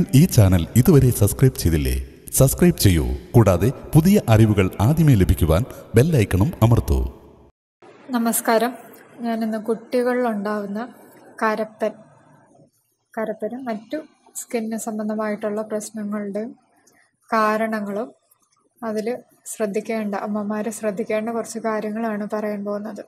ഈ ചാനൽ ഇതുവരെ സബ്സ്ക്രൈബ് ചെയ്തില്ലേ സബ്സ്ക്രൈബ് ചെയ്യൂ കൂടാതെ പുതിയ അറിവുകൾ ആദ്യമേ ലഭിക്കുവാൻ ബെല്ലൈക്കണും അമർത്തൂ നമസ്കാരം ഞാനിന്ന് കുട്ടികളിലുണ്ടാവുന്ന കരപ്പൻ കരപ്പനും മറ്റു സ്കിന്ന് സംബന്ധമായിട്ടുള്ള പ്രശ്നങ്ങളുടെയും കാരണങ്ങളും അതിൽ ശ്രദ്ധിക്കേണ്ട അമ്മമാർ ശ്രദ്ധിക്കേണ്ട കുറച്ച് കാര്യങ്ങളാണ് പറയാൻ പോകുന്നത്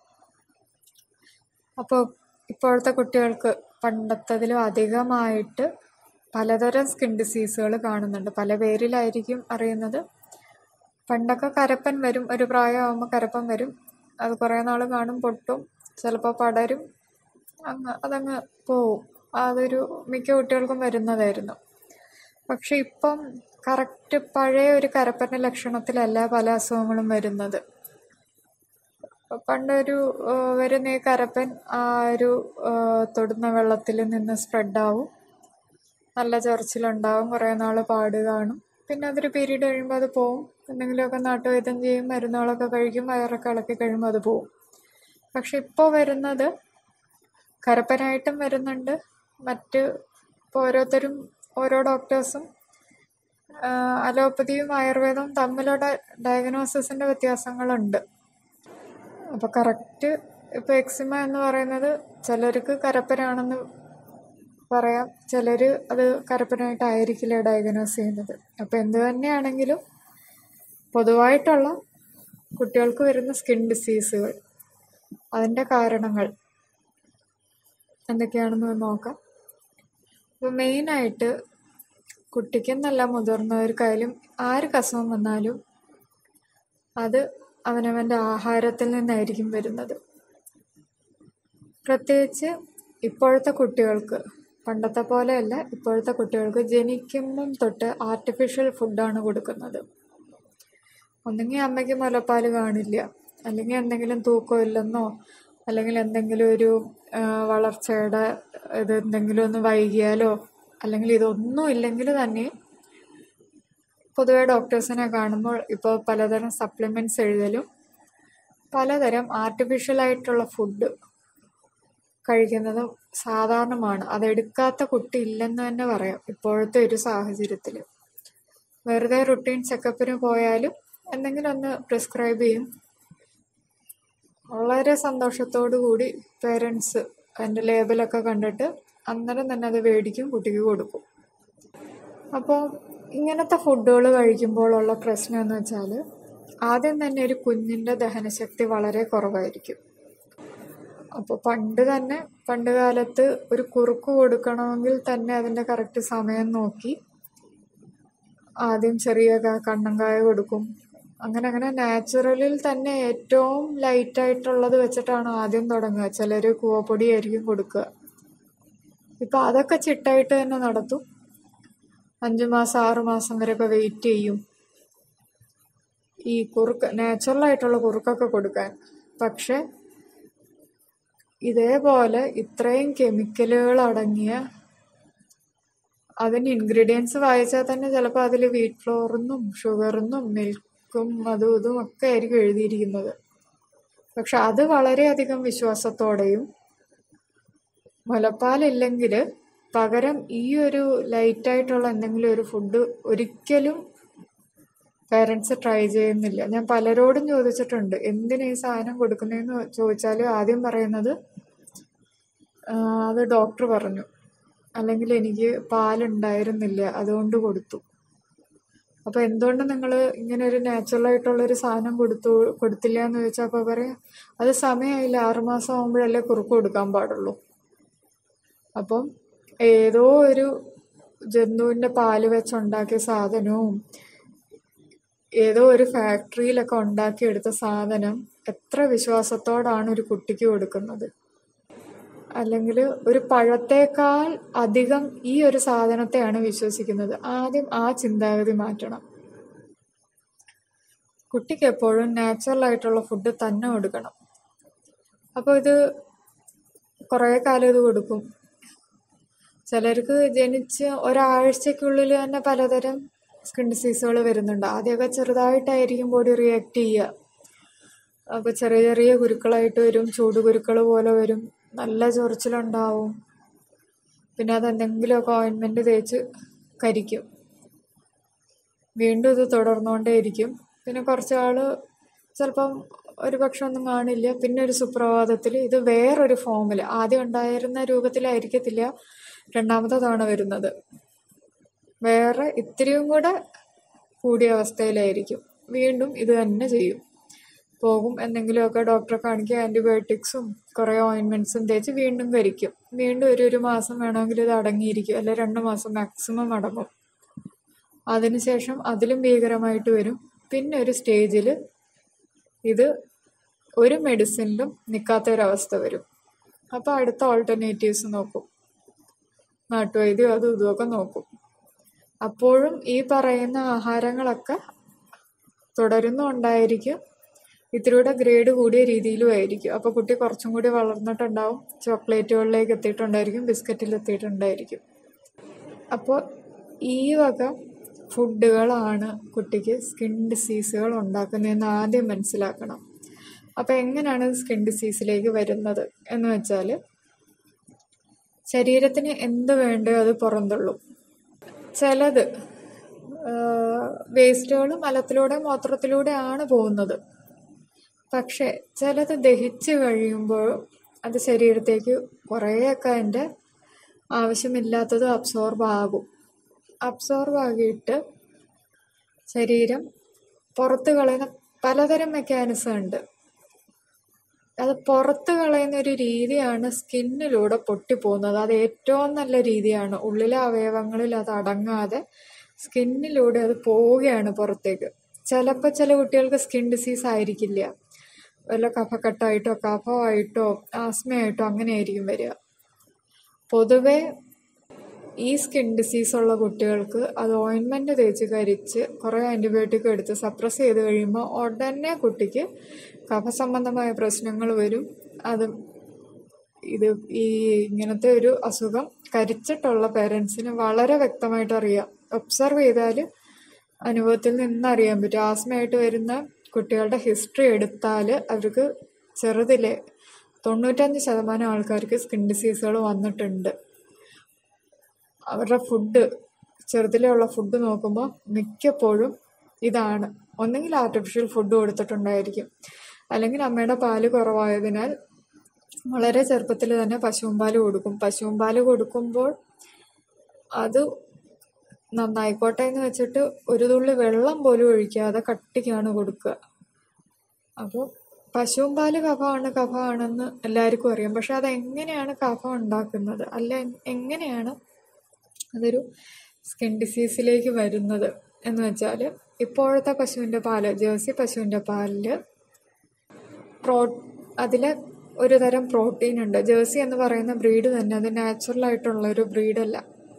അപ്പോൾ ഇപ്പോഴത്തെ കുട്ടികൾക്ക് പണ്ടത്തതിലും അധികമായിട്ട് പലതരം സ്കിൻ ഡിസീസുകൾ കാണുന്നുണ്ട് പല പേരിലായിരിക്കും അറിയുന്നത് പണ്ടൊക്കെ കരപ്പൻ വരും ഒരു പ്രായമാകുമ്പോൾ കരപ്പൻ വരും അത് കുറേ നാൾ കാണും പൊട്ടും ചിലപ്പോൾ പടരും അങ്ങ് അതങ്ങ് പോവും അതൊരു മിക്ക കുട്ടികൾക്കും വരുന്നതായിരുന്നു പക്ഷെ ഇപ്പം കറക്റ്റ് പഴയ ഒരു കരപ്പൻ്റെ ലക്ഷണത്തിലല്ല പല അസുഖങ്ങളും വരുന്നത് പണ്ടൊരു ആ, വരുന്ന ഈ കരപ്പൻ ആ ഒരു ആ, തൊടുന്ന വെള്ളത്തിൽ നിന്ന് സ്പ്രെഡാവും നല്ല ചൊറിച്ചിലുണ്ടാവും കുറേ നാൾ പാട് കാണും പിന്നെ അതൊരു പീരീഡ് കഴിയുമ്പോൾ അത് പോവും എന്തെങ്കിലുമൊക്കെ നാട്ടുവൈദ്യം ചെയ്യും മരുന്നുകളൊക്കെ കഴിക്കും വയറൊക്കെ ഇളക്കി കഴിയുമ്പോൾ അത് പോവും പക്ഷെ ഇപ്പോൾ വരുന്നത് കരപ്പനായിട്ടും വരുന്നുണ്ട് മറ്റ് ഇപ്പോൾ ഓരോരുത്തരും ഓരോ ഡോക്ടേഴ്സും അലോപ്പതിയും ആയുർവേദവും തമ്മിലുള്ള ഡയഗ്നോസിസിൻ്റെ വ്യത്യാസങ്ങളുണ്ട് അപ്പോൾ കറക്റ്റ് ഇപ്പോൾ എക്സിമ എന്ന് പറയുന്നത് ചിലർക്ക് കരപ്പനാണെന്ന് പറയാം ചിലർ അത് കരപ്പനായിട്ടായിരിക്കില്ല ഡയഗ്നോസ് ചെയ്യുന്നത് അപ്പോൾ എന്ത് തന്നെയാണെങ്കിലും പൊതുവായിട്ടുള്ള കുട്ടികൾക്ക് വരുന്ന സ്കിൻ ഡിസീസുകൾ അതിൻ്റെ കാരണങ്ങൾ എന്തൊക്കെയാണെന്ന് നോക്കാം അപ്പോൾ മെയിനായിട്ട് കുട്ടിക്കെന്നല്ല മുതിർന്നവർക്കായാലും ആർക്ക് അസുഖം വന്നാലും അത് അവനവൻ്റെ ആഹാരത്തിൽ നിന്നായിരിക്കും വരുന്നത് പ്രത്യേകിച്ച് ഇപ്പോഴത്തെ കുട്ടികൾക്ക് പണ്ടത്തെ പോലെയല്ല ഇപ്പോഴത്തെ കുട്ടികൾക്ക് ജനിക്കുമ്പം തൊട്ട് ആർട്ടിഫിഷ്യൽ ഫുഡാണ് കൊടുക്കുന്നത് ഒന്നെങ്കിൽ അമ്മയ്ക്ക് മുലപ്പാൽ കാണില്ല അല്ലെങ്കിൽ എന്തെങ്കിലും തൂക്കം ഇല്ലെന്നോ അല്ലെങ്കിൽ എന്തെങ്കിലും ഒരു ആ, വളർച്ചയുടെ ഇത് എന്തെങ്കിലും ഒന്ന് വൈകിയാലോ അല്ലെങ്കിൽ ഇതൊന്നും ഇല്ലെങ്കിൽ തന്നെ പൊതുവെ ഡോക്ടേഴ്സിനെ കാണുമ്പോൾ ഇപ്പോൾ പലതരം സപ്ലിമെൻറ്റ്സ് എഴുതലും പലതരം ആർട്ടിഫിഷ്യൽ ആയിട്ടുള്ള ഫുഡ് കഴിക്കുന്നത് സാധാരണമാണ് അതെടുക്കാത്ത കുട്ടി ഇല്ലെന്ന് തന്നെ പറയാം ഇപ്പോഴത്തെ ഒരു സാഹചര്യത്തിൽ വെറുതെ റുട്ടീൻ ചെക്കപ്പിന് പോയാലും എന്തെങ്കിലും ഒന്ന് പ്രിസ്ക്രൈബ് ചെയ്യും വളരെ സന്തോഷത്തോടു കൂടി പേരൻസ് അതിൻ്റെ ലേബലൊക്കെ കണ്ടിട്ട് അന്നേരം തന്നെ അത് മേടിക്കും കുട്ടിക്ക് കൊടുക്കും അപ്പോൾ ഇങ്ങനത്തെ ഫുഡുകൾ കഴിക്കുമ്പോഴുള്ള പ്രശ്നം എന്ന് വെച്ചാൽ ആദ്യം തന്നെ ഒരു കുഞ്ഞിൻ്റെ ദഹനശക്തി വളരെ കുറവായിരിക്കും അപ്പോൾ പണ്ട് തന്നെ പണ്ട് കാലത്ത് ഒരു കുറുക്ക് കൊടുക്കണമെങ്കിൽ തന്നെ അതിൻ്റെ കറക്റ്റ് സമയം നോക്കി ആദ്യം ചെറിയ ക- കണ്ണങ്കായ കൊടുക്കും അങ്ങനെ അങ്ങനെ നാച്ചുറലിൽ തന്നെ ഏറ്റവും ലൈറ്റായിട്ടുള്ളത് വെച്ചിട്ടാണ് ആദ്യം തുടങ്ങുക ചിലർ കൂവപ്പൊടി ആയിരിക്കും കൊടുക്കുക ഇപ്പം അതൊക്കെ ചിട്ടായിട്ട് തന്നെ നടത്തും അഞ്ച് മാസം ആറ് മാസം വരെയൊക്കെ വെയിറ്റ് ചെയ്യും ഈ കുറുക്ക് നാച്ചുറലായിട്ടുള്ള കുറുക്കൊക്കെ കൊടുക്കാൻ പക്ഷെ ഇതേപോലെ ഇത്രയും കെമിക്കലുകൾ അടങ്ങിയ അതിന് ഇൻഗ്രീഡിയൻസ് വായിച്ചാൽ തന്നെ ചിലപ്പോൾ അതിൽ വീറ്റ് ഫ്ലോറെന്നും ഷുഗറെന്നും മിൽക്കും അതും ഇതും ഒക്കെ ആയിരിക്കും എഴുതിയിരിക്കുന്നത് പക്ഷെ അത് വളരെയധികം വിശ്വാസത്തോടെയും മുലപ്പാലില്ലെങ്കിൽ പകരം ഈ ഒരു ലൈറ്റായിട്ടുള്ള എന്തെങ്കിലും ഒരു ഫുഡ് ഒരിക്കലും പേരൻസ് ട്രൈ ചെയ്യുന്നില്ല ഞാൻ പലരോടും ചോദിച്ചിട്ടുണ്ട് എന്തിനാ ഈ സാധനം കൊടുക്കുന്നതെന്ന് ചോദിച്ചാൽ ആദ്യം പറയുന്നത് "ആ, അത് ഡോക്ടർ പറഞ്ഞു അല്ലെങ്കിൽ എനിക്ക് പാലുണ്ടായിരുന്നില്ല അതുകൊണ്ട് കൊടുത്തു അപ്പോൾ എന്തുകൊണ്ട് നിങ്ങൾ ഇങ്ങനെ ഒരു നാച്ചുറൽ ആയിട്ടുള്ള ഒരു സാധനം കൊടുത്തു കൊടുത്തില്ല എന്ന് ചോദിച്ചാൽ അപ്പോൾ പറയാം അത് സമയമായില്ല ആറുമാസം ആകുമ്പോഴല്ലേ കുറുക്ക് കൊടുക്കാൻ പാടുള്ളൂ അപ്പം ഏതോ ഒരു ജന്തുവിൻ്റെ പാല് വെച്ചുണ്ടാക്കിയ സാധനവും ഏതോ ഒരു ഫാക്ടറിയിലൊക്കെ ഉണ്ടാക്കിയെടുത്ത സാധനം എത്ര വിശ്വാസത്തോടാണ് ഒരു കുട്ടിക്ക് കൊടുക്കുന്നത് അല്ലെങ്കിൽ ഒരു പഴത്തേക്കാൾ അധികം ഈ ഒരു സാധനത്തെയാണ് വിശ്വസിക്കുന്നത് ആദ്യം ആ ചിന്താഗതി മാറ്റണം കുട്ടിക്ക് എപ്പോഴും നാച്ചുറൽ ആയിട്ടുള്ള ഫുഡ് തന്നെ കൊടുക്കണം അപ്പോൾ ഇത് കുറേ കാലം ഇത് കൊടുക്കും ചിലർക്ക് ജനിച്ച് ഒരാഴ്ചക്കുള്ളിൽ തന്നെ പലതരം സ്കിൻ ഡിസീസുകൾ വരുന്നുണ്ട് ആദ്യമൊക്കെ ചെറുതായിട്ടായിരിക്കും ബോഡി റിയാക്ട് ചെയ്യുക അപ്പോൾ ചെറിയ ചെറിയ കുരുക്കളായിട്ട് വരും ചൂട് കുരുക്കൾ പോലെ വരും നല്ല ചൊറിച്ചിലുണ്ടാവും പിന്നെ അതെന്തെങ്കിലുമൊക്കെ ഓയിൻമെൻറ്റ് തേച്ച് കരിക്കും വീണ്ടും ഇത് തുടർന്നുകൊണ്ടേയിരിക്കും പിന്നെ കുറച്ച് ആൾ ചിലപ്പം ഒരു പക്ഷെ ഒന്നും കാണില്ല പിന്നെ ഒരു സുപ്രഭാതത്തിൽ ഇത് വേറൊരു ഫോമിൽ ആദ്യം ഉണ്ടായിരുന്ന രൂപത്തിലായിരിക്കത്തില്ല രണ്ടാമത്തെ തവണ വരുന്നത് വേറെ ഇത്തിരിയും കൂടെ കൂടിയ അവസ്ഥയിലായിരിക്കും വീണ്ടും ഇത് തന്നെ ചെയ്യും പോകും എന്തെങ്കിലുമൊക്കെ ഡോക്ടറെ കാണിക്കുക ആൻറ്റിബയോട്ടിക്സും കുറേ ഓയിൻമെൻറ്റ്സും തേച്ച് വീണ്ടും കരിക്കും വീണ്ടും ഒരു ഒരു മാസം വേണമെങ്കിൽ ഇത് അടങ്ങിയിരിക്കും അല്ലെ രണ്ട് മാസം മാക്സിമം അടങ്ങും അതിനുശേഷം അതിലും ഭീകരമായിട്ട് വരും പിന്നെ ഒരു സ്റ്റേജിൽ ഇത് ഒരു മെഡിസിനിലും നിൽക്കാത്തൊരവസ്ഥ വരും അപ്പോൾ അടുത്ത ഓൾട്ടർനേറ്റീവ്സ് നോക്കും നാട്ടുവൈദ്യം അതും ഇതുമൊക്കെ നോക്കും അപ്പോഴും ഈ പറയുന്ന ആഹാരങ്ങളൊക്കെ തുടരുന്നുണ്ടായിരിക്കും ഇത്തിരിയുടെ ഗ്രേഡ് കൂടിയ രീതിയിലും ആയിരിക്കും അപ്പോൾ കുട്ടി കുറച്ചും കൂടി വളർന്നിട്ടുണ്ടാവും ചോക്ലേറ്റുകളിലേക്ക് എത്തിയിട്ടുണ്ടായിരിക്കും ബിസ്ക്കറ്റിൽ എത്തിയിട്ടുണ്ടായിരിക്കും അപ്പോൾ ഈ വക ഫുഡുകളാണ് കുട്ടിക്ക് സ്കിൻ ഡിസീസുകൾ ഉണ്ടാക്കുന്നതെന്ന് ആദ്യം മനസ്സിലാക്കണം അപ്പോൾ എങ്ങനെയാണ് സ്കിൻ ഡിസീസിലേക്ക് വരുന്നത് എന്ന് വെച്ചാൽ ശരീരത്തിന് എന്ത് വേണ്ടോ അത് പുറന്തള്ളും ചിലത് വേസ്റ്റുകൾ മലത്തിലൂടെ മൂത്രത്തിലൂടെയാണ് പോകുന്നത് പക്ഷേ ചിലത് ദഹിച്ച് കഴിയുമ്പോൾ അത് ശരീരത്തേക്ക് കുറേയൊക്കെ അതിൻ്റെ ആവശ്യമില്ലാത്തത് അബ്സോർബ് ആകും അബ്സോർബ് ആകിയിട്ട് ശരീരം പുറത്ത് കളയുന്ന പലതരം മെക്കാനിസം ഉണ്ട് അത് പുറത്ത് കളയുന്ന ഒരു രീതിയാണ് സ്കിന്നിലൂടെ പൊട്ടിപ്പോകുന്നത് അത് ഏറ്റവും നല്ല രീതിയാണ് ഉള്ളിലെ അവയവങ്ങളിൽ അത് അടങ്ങാതെ സ്കിന്നിലൂടെ അത് പോവുകയാണ് പുറത്തേക്ക് ചിലപ്പോൾ ചില കുട്ടികൾക്ക് സ്കിൻ ഡിസീസ് ആയിരിക്കില്ല വല്ല കഫക്കെട്ടായിട്ടോ കഫമായിട്ടോ ആസ്മയായിട്ടോ അങ്ങനെയായിരിക്കും വരിക പൊതുവെ ഈ സ്കിൻ ഡിസീസ് ഉള്ള കുട്ടികൾക്ക് അത് ഓയിൻമെൻറ്റ് തേച്ച് കരിച്ച് കുറേ ആൻറ്റിബയോട്ടിക് എടുത്ത് സപ്രസ് ചെയ്ത് കഴിയുമ്പോൾ ഉടനെ കുട്ടിക്ക് കഫസംബന്ധമായ പ്രശ്നങ്ങൾ വരും അത് ഇത് ഈ ഇങ്ങനത്തെ ഒരു അസുഖം കരിച്ചിട്ടുള്ള പേരൻസിന് വളരെ വ്യക്തമായിട്ട് അറിയാം ഒബ്സർവ് ചെയ്താൽ അനുഭവത്തിൽ നിന്ന് അറിയാൻ പറ്റും ആസ്മയായിട്ട് വരുന്ന കുട്ടികളുടെ ഹിസ്റ്ററി എടുത്താൽ അവർക്ക് ചെറുതിലെ തൊണ്ണൂറ്റഞ്ച് ശതമാനം ആൾക്കാർക്ക് സ്കിൻ ഡിസീസുകൾ വന്നിട്ടുണ്ട് അവരുടെ ഫുഡ് ചെറുതിലേ ഉള്ള ഫുഡ് നോക്കുമ്പോൾ മിക്കപ്പോഴും ഇതാണ് ഒന്നെങ്കിൽ ആർട്ടിഫിഷ്യൽ ഫുഡ് കൊടുത്തിട്ടുണ്ടായിരിക്കും അല്ലെങ്കിൽ അമ്മയുടെ പാല് കുറവായതിനാൽ വളരെ ചെറുപ്പത്തിൽ തന്നെ പശുവും പാല് കൊടുക്കും പശുവും പാല് കൊടുക്കുമ്പോൾ അത് നന്നായിക്കോട്ടെ എന്ന് വെച്ചിട്ട് ഒരു തുള്ളി വെള്ളം പോലും ഒഴിക്കാതെ കട്ടിക്കാണ് കൊടുക്കുക അപ്പോൾ പശുവും പാല് കഫമാണ് കഫമാണെന്ന് എല്ലാവർക്കും അറിയാം പക്ഷെ അതെങ്ങനെയാണ് കഫം ഉണ്ടാക്കുന്നത് അല്ല എങ്ങനെയാണ് അതൊരു സ്കിൻ ഡിസീസിലേക്ക് വരുന്നത് എന്ന് വെച്ചാൽ ഇപ്പോഴത്തെ പശുവിൻ്റെ പാല് ജേഴ്സി പശുവിൻ്റെ പാലിൽ പ്രോ അതിൽ ഒരു തരം പ്രോട്ടീൻ ഉണ്ട് ജേഴ്സി എന്ന് പറയുന്ന ബ്രീഡ് തന്നെ അത് നാച്ചുറൽ ആയിട്ടുള്ള ഒരു ബ്രീഡല്ല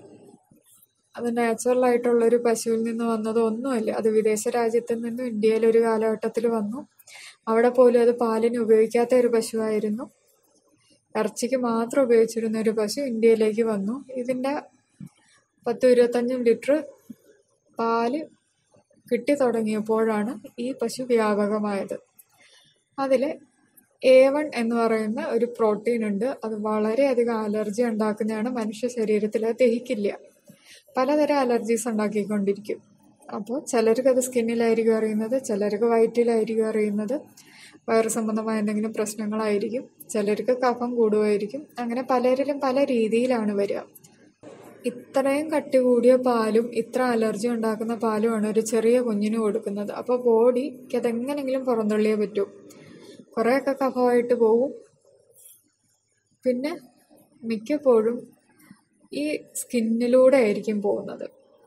അത് നാച്ചുറൽ ആയിട്ടുള്ള ഒരു പശുവിൽ നിന്ന് വന്നത് ഒന്നുമല്ല അത് വിദേശ രാജ്യത്ത് നിന്നും ഇന്ത്യയിൽ ഒരു കാലഘട്ടത്തിൽ വന്നു അവിടെ പോലും അത് പാലിന് ഉപയോഗിക്കാത്ത ഒരു പശുവായിരുന്നു ഇറച്ചിക്ക് മാത്രം ഉപയോഗിച്ചിരുന്ന ഒരു പശു ഇന്ത്യയിലേക്ക് വന്നു ഇതിൻ്റെ പത്ത് ഇരുപത്തഞ്ചും ലിറ്റർ പാല് കിട്ടി തുടങ്ങിയപ്പോഴാണ് ഈ പശു വ്യാപകമായത് അതിൽ എ വൺ എന്ന് പറയുന്ന ഒരു പ്രോട്ടീൻ ഉണ്ട് അത് വളരെയധികം അലർജി ഉണ്ടാക്കുന്നതാണ് മനുഷ്യ ശരീരത്തിൽ അത് ദഹിക്കില്ല പലതരം അലർജീസ് ഉണ്ടാക്കിക്കൊണ്ടിരിക്കും അപ്പോൾ ചിലർക്ക് അത് സ്കിന്നിലായിരിക്കും അറിയുന്നത് ചിലർക്ക് വയറ്റിലായിരിക്കും അറിയുന്നത് വയറ് സംബന്ധമായ എന്തെങ്കിലും പ്രശ്നങ്ങളായിരിക്കും ചിലർക്ക് കഫം കൂടുമായിരിക്കും അങ്ങനെ പലരിലും പല രീതിയിലാണ് വരിക ഇത്രയും കട്ടി കൂടിയ പാലും ഇത്ര അലർജി ഉണ്ടാക്കുന്ന പാലുമാണ് ഒരു ചെറിയ കുഞ്ഞിന് കൊടുക്കുന്നത് അപ്പോൾ ബോഡിക്ക് അതെങ്ങനെങ്കിലും പുറന്തള്ളിയേ പറ്റൂ കുറേയൊക്കെ കഫമായിട്ട് പോകും പിന്നെ മിക്കപ്പോഴും ഈ സ്കിന്നിലൂടെ ആയിരിക്കും പോകുന്നത്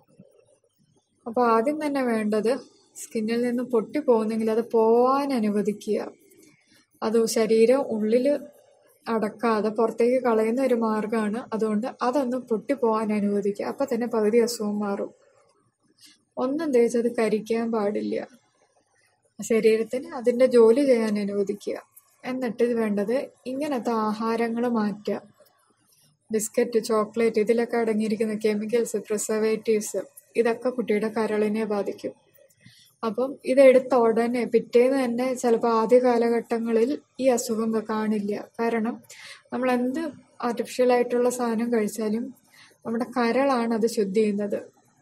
അപ്പോൾ ആദ്യം തന്നെ വേണ്ടത് സ്കിന്നിൽ നിന്ന് പൊട്ടിപ്പോകുന്നെങ്കിൽ അത് പോവാൻ അനുവദിക്കുക അത് ശരീരം ഉള്ളിൽ അടക്കാതെ പുറത്തേക്ക് കളയുന്ന ഒരു മാർഗ്ഗമാണ് അതുകൊണ്ട് അതൊന്ന് പൊട്ടിപ്പോവാൻ അനുവദിക്കുക അപ്പം തന്നെ പകുതി അസുഖം മാറും ഒന്നും തേച്ചത് കരിക്കാൻ പാടില്ല ശരീരത്തിന് അതിൻ്റെ ജോലി ചെയ്യാൻ അനുവദിക്കുക എന്നിട്ട് വേണ്ടത് ഇങ്ങനത്തെ ആഹാരങ്ങൾ മാറ്റുക ബിസ്ക്കറ്റ് ചോക്ലേറ്റ് ഇതിലൊക്കെ അടങ്ങിയിരിക്കുന്ന കെമിക്കൽസ് പ്രിസർവേറ്റീവ്സ് ഇതൊക്കെ കുട്ടിയുടെ കരളിനെ ബാധിക്കും അപ്പം ഇതെടുത്ത ഉടനെ പിറ്റേന്ന് തന്നെ ചിലപ്പോൾ ആദ്യ കാലഘട്ടങ്ങളിൽ ഈ അസുഖം കാണില്ല കാരണം നമ്മൾ എന്ത് ആർട്ടിഫിഷ്യൽ ആയിട്ടുള്ള സാധനം കഴിച്ചാലും നമ്മുടെ കരളാണ് അത് ശുദ്ധി ചെയ്യുന്നത്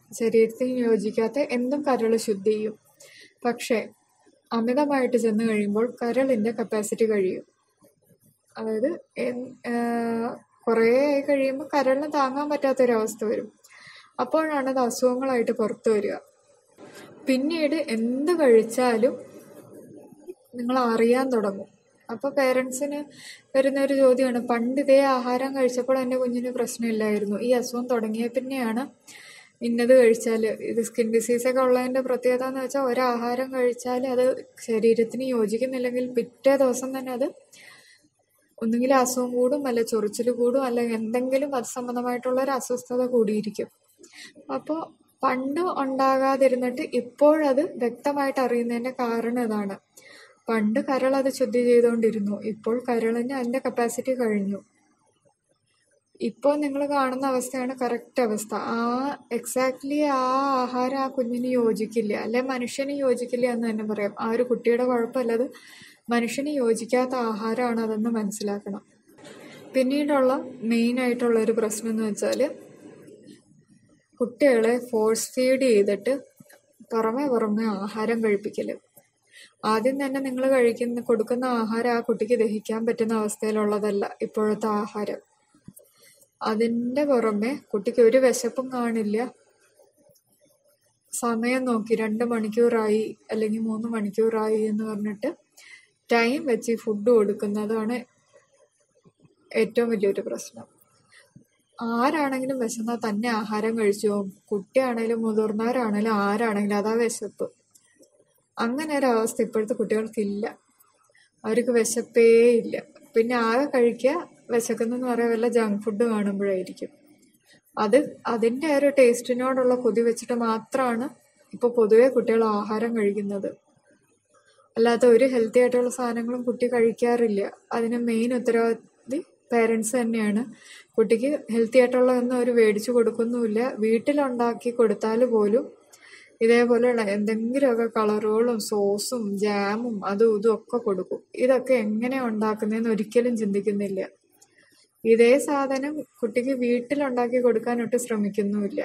ശരീരത്തിന് യോജിക്കാത്ത എന്തും കരൾ ശുദ്ധി ചെയ്യും പക്ഷേ അമിതമായിട്ട് ചെന്ന് കഴിയുമ്പോൾ കരളിൻ്റെ കപ്പാസിറ്റി കഴിയും അതായത് എൻ- ആഹ് കുറേ ആയി കഴിയുമ്പോൾ കരളിന് താങ്ങാൻ പറ്റാത്തൊരവസ്ഥ വരും അപ്പോഴാണ് അത് അസുഖങ്ങളായിട്ട് പുറത്തു വരിക പിന്നീട് എന്ത് കഴിച്ചാലും നിങ്ങൾ അറിയാൻ തുടങ്ങും അപ്പോൾ പേരൻസിന് വരുന്ന ഒരു ചോദ്യമാണ് പണ്ട് ഇതേ ആഹാരം കഴിച്ചപ്പോൾ എൻ്റെ കുഞ്ഞിന് പ്രശ്നമില്ലായിരുന്നു ഈ അസുഖം തുടങ്ങിയ പിന്നെയാണ് ഇന്നത് കഴിച്ചാൽ ഇത് സ്കിൻ ഡിസീസൊക്കെ ഉള്ളതിൻ്റെ പ്രത്യേകത എന്ന് വെച്ചാൽ ഒരാഹാരം കഴിച്ചാൽ അത് ശരീരത്തിന് യോജിക്കുന്നില്ലെങ്കിൽ പിറ്റേ ദിവസം തന്നെ അത് ഒന്നുകിൽ അസുഖം കൂടും അല്ല ചൊറിച്ചിൽ കൂടും അല്ലെങ്കിൽ എന്തെങ്കിലും അത് സംബന്ധമായിട്ടുള്ള ഒരു അസ്വസ്ഥത കൂടിയിരിക്കും അപ്പോൾ പണ്ട് ഉണ്ടാകാതിരുന്നിട്ട് ഇപ്പോഴത് വ്യക്തമായിട്ട് അറിയുന്നതിൻ്റെ കാരണം ഇതാണ് പണ്ട് കരൾ അത് ശുദ്ധി ചെയ്തുകൊണ്ടിരുന്നു ഇപ്പോൾ കരളിന് അതിൻ്റെ കപ്പാസിറ്റി കഴിഞ്ഞു ഇപ്പോൾ നിങ്ങൾ കാണുന്ന അവസ്ഥയാണ് കറക്റ്റ് അവസ്ഥ ആ എക്സാക്ട്ലി ആ ആഹാരം ആ കുഞ്ഞിന് യോജിക്കില്ല അല്ലെ മനുഷ്യന് യോജിക്കില്ല എന്ന് തന്നെ പറയാം ആ ഒരു കുട്ടിയുടെ കുഴപ്പമല്ല അത് മനുഷ്യന് യോജിക്കാത്ത ആഹാരമാണ് അതെന്ന് മനസ്സിലാക്കണം പിന്നീടുള്ള മെയിൻ ആയിട്ടുള്ള ഒരു പ്രശ്നം എന്ന് വെച്ചാൽ കുട്ടികളെ ഫോഴ്സ് ഫീഡ് ചെയ്തിട്ട് പുറമെ പുറമെ ആഹാരം കഴിപ്പിക്കൽ ആദ്യം തന്നെ നിങ്ങൾ കഴിക്കുന്ന കൊടുക്കുന്ന ആഹാരം ആ കുട്ടിക്ക് ദഹിക്കാൻ പറ്റുന്ന അവസ്ഥയിലുള്ളതല്ല ഇപ്പോഴത്തെ ആഹാരം അതിൻ്റെ പുറമെ കുട്ടിക്ക് ഒരു വിശപ്പും കാണില്ല സമയം നോക്കി രണ്ട് മണിക്കൂറായി അല്ലെങ്കിൽ മൂന്ന് മണിക്കൂറായി എന്ന് പറഞ്ഞിട്ട് ടൈം വെച്ച് ഫുഡ് കൊടുക്കുന്നതാണ് ഏറ്റവും വലിയൊരു പ്രശ്നം ആരാണെങ്കിലും വിശന്നാൽ തന്നെ ആഹാരം കഴിച്ചു പോകും കുട്ടിയാണെങ്കിലും മുതിർന്നവരാണെങ്കിലും ആരാണെങ്കിലും അതാ വിശപ്പ് അങ്ങനെ ഒരു അവസ്ഥ ഇപ്പോഴത്തെ കുട്ടികൾക്കില്ല അവർക്ക് വിശപ്പേ ഇല്ല പിന്നെ ആകെ കഴിക്കുക വിശക്കുന്നെന്ന് പറയാൻ വല്ല ജങ്ക് ഫുഡ് കാണുമ്പോഴായിരിക്കും അത് അതിൻ്റെ ഒരു ടേസ്റ്റിനോടുള്ള കൊതി വെച്ചിട്ട് മാത്രമാണ് ഇപ്പോൾ പൊതുവെ കുട്ടികൾ ആഹാരം കഴിക്കുന്നത് അല്ലാത്ത ഒരു ഹെൽത്തി ആയിട്ടുള്ള സാധനങ്ങളും കുട്ടി കഴിക്കാറില്ല അതിന് മെയിൻ ഉത്തരവാദി പേരൻസ് തന്നെയാണ് കുട്ടിക്ക് ഹെൽത്തി ആയിട്ടുള്ളതൊന്നും അവർ മേടിച്ചു കൊടുക്കുന്നുമില്ല വീട്ടിലുണ്ടാക്കി കൊടുത്താൽ പോലും ഇതേപോലെയുള്ള എന്തെങ്കിലുമൊക്കെ കളറുകളും സോസും ജാമും അതും ഇതും ഒക്കെ കൊടുക്കും ഇതൊക്കെ എങ്ങനെ ഉണ്ടാക്കുന്നതെന്ന് ഒരിക്കലും ചിന്തിക്കുന്നില്ല ഇതേ സാധനം കുട്ടിക്ക് വീട്ടിലുണ്ടാക്കി കൊടുക്കാനൊട്ട് ശ്രമിക്കുന്നുമില്ല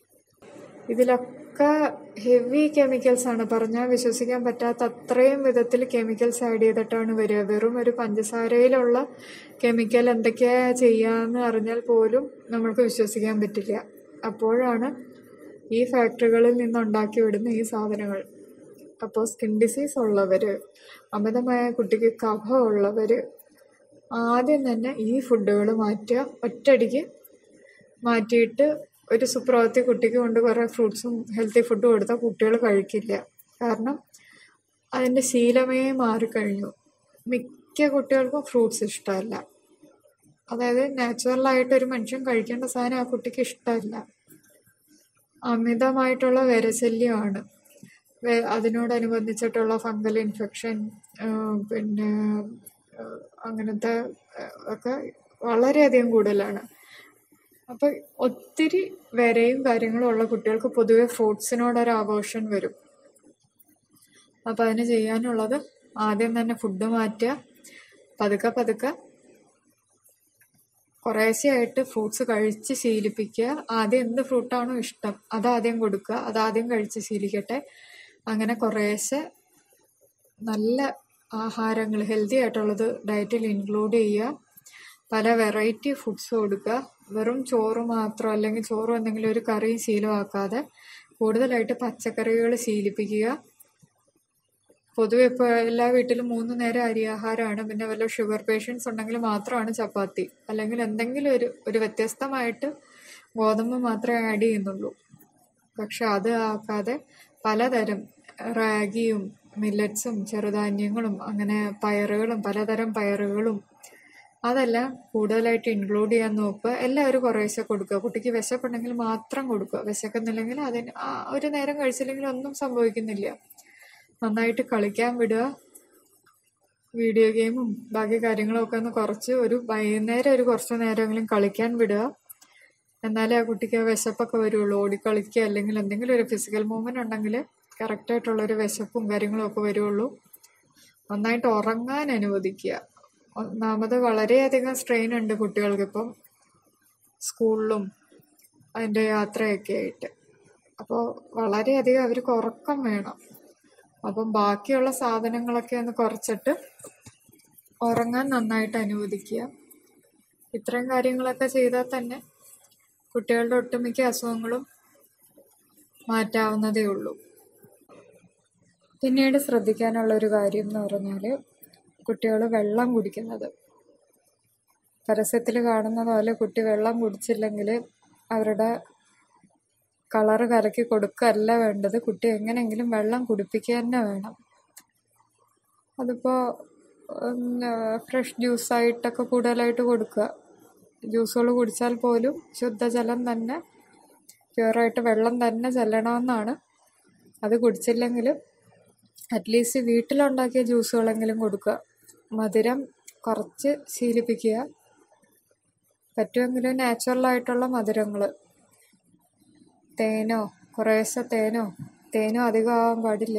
ഇതിലൊക്കെ ഹെവി കെമിക്കൽസ് ആണ് പറഞ്ഞാൽ വിശ്വസിക്കാൻ പറ്റാത്ത അത്രയും വിധത്തിൽ കെമിക്കൽസ് ആഡ് ചെയ്തിട്ടാണ് വരിക വെറും ഒരു പഞ്ചസാരയിലുള്ള കെമിക്കൽ എന്തൊക്കെയാ ചെയ്യാന്ന് അറിഞ്ഞാൽ പോലും നമ്മൾക്ക് വിശ്വസിക്കാൻ പറ്റില്ല അപ്പോഴാണ് ഈ ഫാക്ടറികളിൽ നിന്നുണ്ടാക്കി വിടുന്ന ഈ സാധനങ്ങൾ അപ്പോൾ സ്കിൻ ഡിസീസ് ഉള്ളവർ അമിതമായ കുട്ടിക്ക് കഫം ഉള്ളവർ ആദ്യം തന്നെ ഈ ഫുഡുകൾ മാറ്റുക ഒറ്റയടിക്ക് മാറ്റിയിട്ട് ഒരു സുപ്രഭാതത്തി കുട്ടിക്ക് കൊണ്ട് കുറേ ഫ്രൂട്ട്സും ഹെൽത്തി ഫുഡും കൊടുത്താൽ കുട്ടികൾ കഴിക്കില്ല കാരണം അതിൻ്റെ ശീലമേ മാറിക്കഴിഞ്ഞു മിക്ക കുട്ടികൾക്കും ഫ്രൂട്ട്സ് ഇഷ്ടമല്ല അതായത് നാച്ചുറലായിട്ട് ഒരു മനുഷ്യൻ കഴിക്കേണ്ട സാധനം ആ കുട്ടിക്ക് ഇഷ്ടമല്ല അമിതമായിട്ടുള്ള വിരശല്യമാണ് വെ- അതിനോടനുബന്ധിച്ചിട്ടുള്ള ഫംഗൽ ഇൻഫെക്ഷൻ പിന്നെ ആ, അങ്ങനത്തെ ആ, ഒക്കെ വളരെയധികം കൂടുതലാണ് അപ്പോൾ ഒത്തിരി വിരയും കാര്യങ്ങളും ഉള്ള കുട്ടികൾക്ക് പൊതുവെ ഫ്രൂട്ട്സിനോടൊരു ആഘോഷം വരും അപ്പോൾ അതിന് ചെയ്യാനുള്ളത് ആദ്യം തന്നെ ഫുഡ് മാറ്റുക പതുക്കെ പതുക്കെ കുറേശ്ശെയായിട്ട് ഫ്രൂട്ട്സ് കഴിച്ച് ശീലിപ്പിക്കുക ആദ്യം എന്ത് ഫ്രൂട്ടാണോ ഇഷ്ടം അതാദ്യം കൊടുക്കുക അതാദ്യം കഴിച്ച് ശീലിക്കട്ടെ അങ്ങനെ കുറേശ്ശെ നല്ല ആഹാരങ്ങൾ ഹെൽത്തി ആയിട്ടുള്ളത് ഡയറ്റിൽ ഇൻക്ലൂഡ് ചെയ്യുക പല വെറൈറ്റി ഫുഡ്സ് കൊടുക്കുക വെറും ചോറ് മാത്രം അല്ലെങ്കിൽ ചോറും എന്തെങ്കിലും ഒരു കറിയും ശീലമാക്കാതെ കൂടുതലായിട്ട് പച്ചക്കറികൾ ശീലിപ്പിക്കുക പൊതുവെ ഇപ്പോൾ എല്ലാ വീട്ടിലും മൂന്ന് നേരം അരി ആഹാരമാണ് പിന്നെ വല്ല ഷുഗർ പേഷ്യൻസ് ഉണ്ടെങ്കിൽ മാത്രമാണ് ചപ്പാത്തി അല്ലെങ്കിൽ എന്തെങ്കിലും ഒരു ഒരു വ്യത്യസ്തമായിട്ട് ഗോതമ്പ് മാത്രമേ ആഡ് ചെയ്യുന്നുള്ളൂ പക്ഷെ അത് ആക്കാതെ പലതരം റാഗിയും മില്ലറ്റ്സും ചെറുധാന്യങ്ങളും അങ്ങനെ പയറുകളും പലതരം പയറുകളും അതെല്ലാം കൂടുതലായിട്ട് ഇൻക്ലൂഡ് ചെയ്യാൻ നോക്കുക എല്ലാവരും കുറേശ്ശെ കൊടുക്കുക കുട്ടിക്ക് വിശപ്പുണ്ടെങ്കിൽ മാത്രം കൊടുക്കുക വിശക്കുന്നില്ലെങ്കിൽ അതിന് ആ ഒരു നേരം കഴിച്ചില്ലെങ്കിൽ ഒന്നും സംഭവിക്കുന്നില്ല നന്നായിട്ട് കളിക്കാൻ വിടുക വീഡിയോ ഗെയിമും ബാക്കി കാര്യങ്ങളൊക്കെ ഒന്ന് കുറച്ച് ഒരു വൈകുന്നേരം ഒരു കുറച്ച് നേരമെങ്കിലും കളിക്കാൻ വിടുക എന്നാലേ ആ കുട്ടിക്ക് ആ വിശപ്പൊക്കെ വരുള്ളൂ ഓടിക്കളിക്കുക അല്ലെങ്കിൽ എന്തെങ്കിലും ഒരു ഫിസിക്കൽ മൂവ്മെന്റ് ഉണ്ടെങ്കിൽ കറക്റ്റായിട്ടുള്ളൊരു വിശപ്പും കാര്യങ്ങളും ഒക്കെ വരുള്ളൂ നന്നായിട്ട് ഉറങ്ങാൻ അനുവദിക്കുക ഒന്നാമത് വളരെയധികം സ്ട്രെയിൻ ഉണ്ട് കുട്ടികൾക്ക് ഇപ്പം സ്കൂളിലും അതിൻ്റെ യാത്രയൊക്കെ ആയിട്ട് അപ്പോൾ വളരെയധികം അവർക്ക് ഉറക്കം വേണം അപ്പം ബാക്കിയുള്ള സാധനങ്ങളൊക്കെ ഒന്ന് കുറച്ചിട്ട് ഉറങ്ങാൻ നന്നായിട്ട് അനുവദിക്കുക ഇത്രയും കാര്യങ്ങളൊക്കെ ചെയ്താൽ തന്നെ കുട്ടികളുടെ ഒട്ടുമിക്ക അസുഖങ്ങളും മാറ്റാവുന്നതേ ഉള്ളൂ പിന്നീട് ശ്രദ്ധിക്കാനുള്ള ഒരു കാര്യം എന്ന് പറഞ്ഞാൽ കുട്ടികൾ വെള്ളം കുടിക്കുന്നത് പരസ്യത്തിൽ കാണുന്ന പോലെ കുട്ടി വെള്ളം കുടിച്ചില്ലെങ്കിൽ അവരുടെ കളറ് കലക്കി കൊടുക്കുകയല്ല വേണ്ടത് കുട്ടി എങ്ങനെയെങ്കിലും വെള്ളം കുടിപ്പിക്കുക തന്നെ വേണം അതിപ്പോൾ ഫ്രഷ് ജ്യൂസായിട്ടൊക്കെ കൂടുതലായിട്ട് കൊടുക്കുക ജ്യൂസുകൾ കുടിച്ചാൽ പോലും ശുദ്ധജലം തന്നെ പ്യുവറായിട്ട് വെള്ളം തന്നെ ചെല്ലണമെന്നാണ് അത് കുടിച്ചില്ലെങ്കിൽ അറ്റ്ലീസ്റ്റ് വീട്ടിലുണ്ടാക്കിയ ജ്യൂസുകളെങ്കിലും കൊടുക്കുക മധുരം കുറച്ച് ശീലിപ്പിക്കുക പറ്റുമെങ്കിൽ നാച്ചുറലായിട്ടുള്ള മധുരങ്ങൾ തേനോ കുറേശ്ശെ തേനോ തേനോ അധികം ആവാൻ പാടില്ല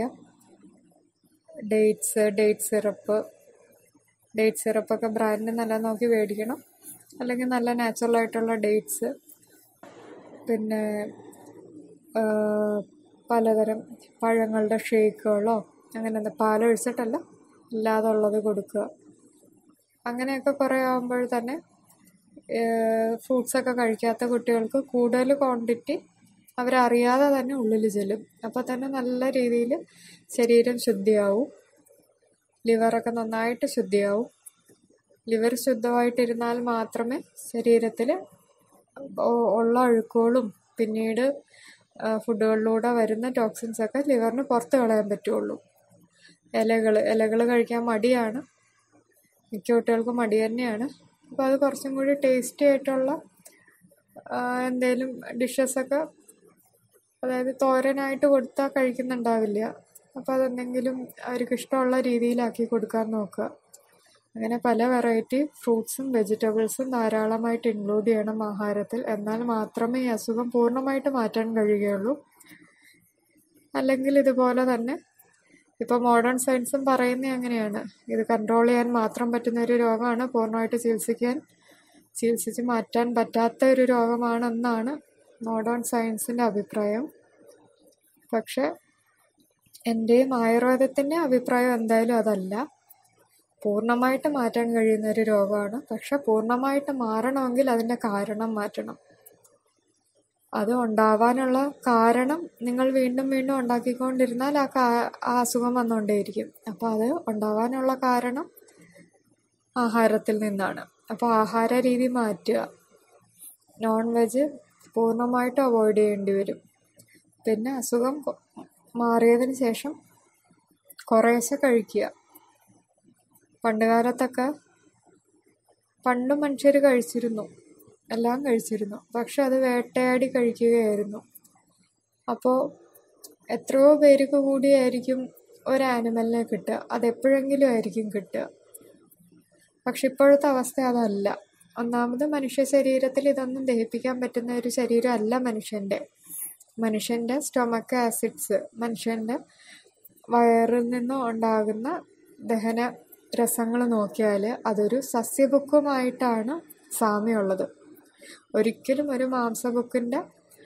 ഡേറ്റ്സ് ഡേറ്റ് സിറപ്പ് ഡേറ്റ് സിറപ്പൊക്കെ ബ്രാൻഡ് നല്ല നോക്കി മേടിക്കണം അല്ലെങ്കിൽ നല്ല നാച്ചുറൽ ആയിട്ടുള്ള ഡേറ്റ്സ് പിന്നെ ആ, പലതരം പഴങ്ങളുടെ ഷേക്കുകളോ അങ്ങനെ എന്താ പാലൊഴിച്ചിട്ടല്ല അല്ലാതെ ഉള്ളത് കൊടുക്കുക അങ്ങനെയൊക്കെ കുറേ ആകുമ്പോൾ തന്നെ ഫ്രൂട്ട്സൊക്കെ കഴിക്കാത്ത കുട്ടികൾക്ക് കൂടുതൽ ക്വാണ്ടിറ്റി അവരറിയാതെ തന്നെ ഉള്ളിൽ ചെല്ലും അപ്പോൾ തന്നെ നല്ല രീതിയിൽ ശരീരം ശുദ്ധിയാവും ലിവറൊക്കെ നന്നായിട്ട് ശുദ്ധിയാവും ലിവർ ശുദ്ധമായിട്ടിരുന്നാൽ മാത്രമേ ശരീരത്തിൽ ഉള്ള അഴുക്കുകളും പിന്നീട് ആ, ഫുഡുകളിലൂടെ വരുന്ന ടോക്സിൻസൊക്കെ ലിവറിന് പുറത്ത് കളയാൻ പറ്റുള്ളൂ ഇലകൾ ഇലകൾ കഴിക്കാൻ മടിയാണ് മിക്ക കുട്ടികൾക്കും മടി തന്നെയാണ് അപ്പോൾ അത് കുറച്ചും കൂടി ടേസ്റ്റി ആയിട്ടുള്ള എന്തെങ്കിലും ഡിഷസൊക്കെ അതായത് തോരനായിട്ട് കൊടുത്താൽ കഴിക്കുന്നുണ്ടാവില്ല അപ്പോൾ അതെന്തെങ്കിലും അവർക്ക് ഇഷ്ടമുള്ള രീതിയിലാക്കി കൊടുക്കാൻ നോക്കുക അങ്ങനെ പല വെറൈറ്റി ഫ്രൂട്ട്സും വെജിറ്റബിൾസും ധാരാളമായിട്ട് ഇൻക്ലൂഡ് ചെയ്യണം ആഹാരത്തിൽ എന്നാൽ മാത്രമേ ഈ അസുഖം പൂർണ്ണമായിട്ട് മാറ്റാൻ കഴിയുകയുള്ളൂ അല്ലെങ്കിൽ ഇതുപോലെ തന്നെ ഇപ്പോൾ മോഡേൺ സയൻസും പറയുന്നത് അങ്ങനെയാണ് ഇത് കൺട്രോൾ ചെയ്യാൻ മാത്രം പറ്റുന്ന ഒരു രോഗമാണ് പൂർണ്ണമായിട്ട് ചികിത്സിക്കാൻ ചികിത്സിച്ച് മാറ്റാൻ പറ്റാത്ത ഒരു രോഗമാണെന്നാണ് മോഡേൺ സയൻസിൻ്റെ അഭിപ്രായം പക്ഷേ എൻ്റെയും ആയുർവേദത്തിൻ്റെ അഭിപ്രായം എന്തായാലും അതല്ല പൂർണ്ണമായിട്ട് മാറ്റാൻ കഴിയുന്ന ഒരു രോഗമാണ് പക്ഷെ പൂർണ്ണമായിട്ട് മാറണമെങ്കിൽ അതിൻ്റെ കാരണം മാറ്റണം അത് ഉണ്ടാവാനുള്ള കാരണം നിങ്ങൾ വീണ്ടും വീണ്ടും ഉണ്ടാക്കിക്കൊണ്ടിരുന്നാൽ ആ കാ ആ അസുഖം വന്നുകൊണ്ടേയിരിക്കും അപ്പോൾ അത് ഉണ്ടാവാനുള്ള കാരണം ആഹാരത്തിൽ നിന്നാണ് അപ്പോൾ ആഹാര രീതി മാറ്റുക നോൺ വെജ് പൂർണ്ണമായിട്ട് അവോയ്ഡ് ചെയ്യേണ്ടി വരും പിന്നെ അസുഖം കൊ- മാറിയതിന് ശേഷം കുറേശ്ശെ കഴിക്കുക പണ്ട് കാലത്തൊക്കെ പണ്ട് മനുഷ്യർ കഴിച്ചിരുന്നു എല്ലാം കഴിച്ചിരുന്നു പക്ഷെ അത് വേട്ടയാടി കഴിക്കുകയായിരുന്നു അപ്പോൾ എത്രയോ പേർക്ക് കൂടിയായിരിക്കും ഒരു ആനിമലിനെ കിട്ടുക അതെപ്പോഴെങ്കിലും ആയിരിക്കും കിട്ടുക പക്ഷെ ഇപ്പോഴത്തെ അവസ്ഥ അതല്ല ഒന്നാമത് മനുഷ്യ ശരീരത്തിൽ ഇതൊന്നും ദഹിപ്പിക്കാൻ പറ്റുന്ന ഒരു ശരീരമല്ല മനുഷ്യൻ്റെ മനുഷ്യൻ്റെ സ്റ്റൊമക്ക് ആസിഡ്സ് മനുഷ്യൻ്റെ വയറിൽ നിന്നും ഉണ്ടാകുന്ന ദഹന രസങ്ങൾ നോക്കിയാൽ അതൊരു സസ്യബുക്കുമായിട്ടാണ് സാമ്യമുള്ളത് ഒരിക്കലും ഒരു മാംസബുക്കിൻ്റെ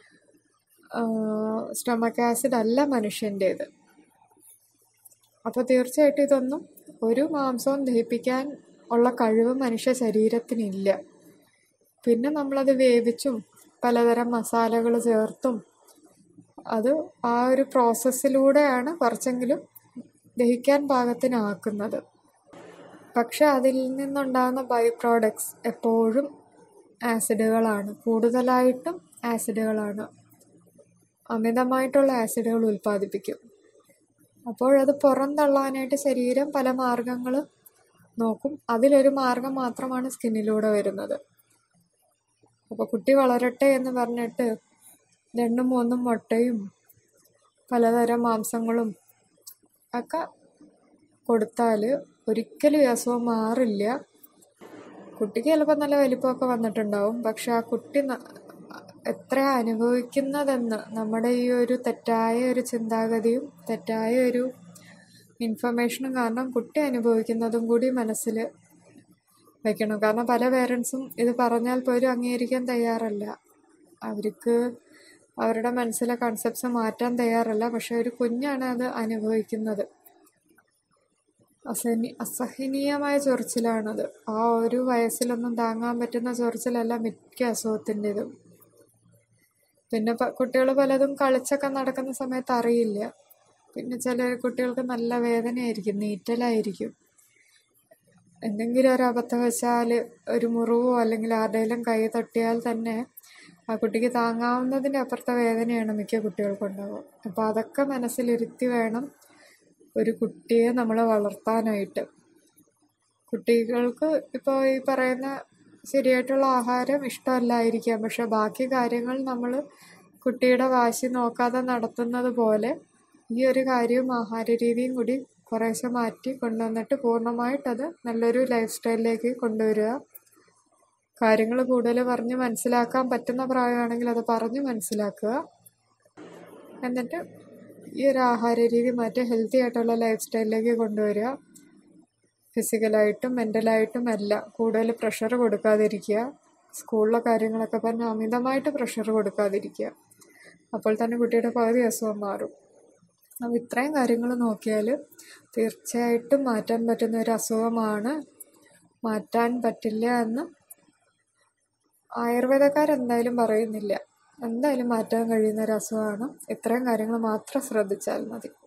സ്റ്റൊമക്ക് ആസിഡ് അല്ല മനുഷ്യൻ്റേത് അപ്പോൾ തീർച്ചയായിട്ടും ഇതൊന്നും ഒരു മാംസവും ദഹിപ്പിക്കാൻ ഉള്ള കഴിവ് മനുഷ്യ ശരീരത്തിനില്ല പിന്നെ നമ്മളത് വേവിച്ചും പലതരം മസാലകൾ ചേർത്തും അത് ആ ഒരു പ്രോസസ്സിലൂടെയാണ് കുറച്ചെങ്കിലും ദഹിക്കാൻ പാകത്തിനാക്കുന്നത് പക്ഷെ അതിൽ നിന്നുണ്ടാകുന്ന ബൈ പ്രോഡക്ട്സ് എപ്പോഴും ആസിഡുകളാണ് കൂടുതലായിട്ടും ആസിഡുകളാണ് അമിതമായിട്ടുള്ള ആസിഡുകൾ ഉൽപ്പാദിപ്പിക്കും അപ്പോഴത് പുറന്തള്ളാനായിട്ട് ശരീരം പല മാർഗങ്ങൾ നോക്കും അതിലൊരു മാർഗം മാത്രമാണ് സ്കിന്നിലൂടെ വരുന്നത് അപ്പോൾ കുട്ടി വളരട്ടെ എന്ന് പറഞ്ഞിട്ട് രണ്ടും മൂന്നും മുട്ടയും പലതരം മാംസങ്ങളും ഒക്കെ കൊടുത്താൽ ഒരിക്കലും ഈ അസുഖം മാറില്ല കുട്ടിക്ക് ചിലപ്പോൾ നല്ല വലിപ്പമൊക്കെ വന്നിട്ടുണ്ടാവും പക്ഷെ ആ കുട്ടി ന- എത്ര അനുഭവിക്കുന്നതെന്ന് നമ്മുടെ ഈ ഒരു തെറ്റായ ഒരു ചിന്താഗതിയും തെറ്റായ ഒരു ഇൻഫർമേഷനും കാരണം കുട്ടി അനുഭവിക്കുന്നതും കൂടി മനസ്സിൽ വെക്കണം കാരണം പല പേരൻസും ഇത് പറഞ്ഞാൽ പോലും അംഗീകരിക്കാൻ തയ്യാറല്ല അവർക്ക് അവരുടെ മനസ്സിലെ കൺസെപ്റ്റ്സ് മാറ്റാൻ തയ്യാറല്ല പക്ഷെ ഒരു കുഞ്ഞാണ് അത് അനുഭവിക്കുന്നത് അസഹനി അസഹനീയമായ ചൊറിച്ചിലാണത് ആ ഒരു വയസ്സിലൊന്നും താങ്ങാൻ പറ്റുന്ന ചൊറിച്ചിലല്ല മിക്ക അസുഖത്തിൻ്റെതും പിന്നെ കുട്ടികൾ പലതും കളിച്ചൊക്കെ നടക്കുന്ന സമയത്ത് അറിയില്ല പിന്നെ ചില കുട്ടികൾക്ക് നല്ല വേദനയായിരിക്കും നീറ്റലായിരിക്കും എന്തെങ്കിലും ഒരു അബദ്ധം വെച്ചാൽ ഒരു മുറിവോ അല്ലെങ്കിൽ ആരുടെയെങ്കിലും കൈ തട്ടിയാൽ തന്നെ ആ കുട്ടിക്ക് താങ്ങാവുന്നതിൻ്റെ അപ്പുറത്തെ വേദനയാണ് മിക്ക കുട്ടികൾക്കും ഉണ്ടാവുക അപ്പോൾ അതൊക്കെ മനസ്സിലിരുത്തി വേണം ഒരു കുട്ടിയെ നമ്മൾ വളർത്താനായിട്ട് കുട്ടികൾക്ക് ഇപ്പോൾ ഈ പറയുന്ന ശരിയായിട്ടുള്ള ആഹാരം ഇഷ്ടമല്ലായിരിക്കാം പക്ഷെ ബാക്കി കാര്യങ്ങൾ നമ്മൾ കുട്ടിയുടെ വാശി നോക്കാതെ നടത്തുന്നത് പോലെ ഈ ഒരു കാര്യവും ആഹാര രീതിയും കൂടി കുറേശ്ശെ മാറ്റി കൊണ്ടുവന്നിട്ട് പൂർണ്ണമായിട്ടത് നല്ലൊരു ലൈഫ് സ്റ്റൈലിലേക്ക് കൊണ്ടുവരിക കാര്യങ്ങൾ കൂടുതൽ പറഞ്ഞ് മനസ്സിലാക്കാൻ പറ്റുന്ന പ്രായമാണെങ്കിൽ അത് പറഞ്ഞ് മനസ്സിലാക്കുക എന്നിട്ട് ഈ ഒരു ആഹാര രീതി മാറ്റി ഹെൽത്തി ആയിട്ടുള്ള ലൈഫ് സ്റ്റൈലിലേക്ക് കൊണ്ടുവരിക ഫിസിക്കലായിട്ടും മെൻ്റലായിട്ടും എല്ലാം കൂടുതൽ പ്രഷർ കൊടുക്കാതിരിക്കുക സ്കൂളിലെ കാര്യങ്ങളൊക്കെ പറഞ്ഞ് അമിതമായിട്ട് പ്രഷർ കൊടുക്കാതിരിക്കുക അപ്പോൾ തന്നെ കുട്ടിയുടെ പകുതി അസുഖം മാറും അപ്പോൾ ഇത്രയും കാര്യങ്ങൾ നോക്കിയാൽ തീർച്ചയായിട്ടും മാറ്റാൻ പറ്റുന്ന ഒരു അസുഖമാണ് മാറ്റാൻ പറ്റില്ല എന്ന് ആയുർവേദക്കാരെന്തായാലും പറയുന്നില്ല എന്തായാലും മാറ്റാൻ കഴിയുന്ന ഒരു അസുഖമാണ് ഇത്രയും കാര്യങ്ങൾ മാത്രം ശ്രദ്ധിച്ചാൽ മതി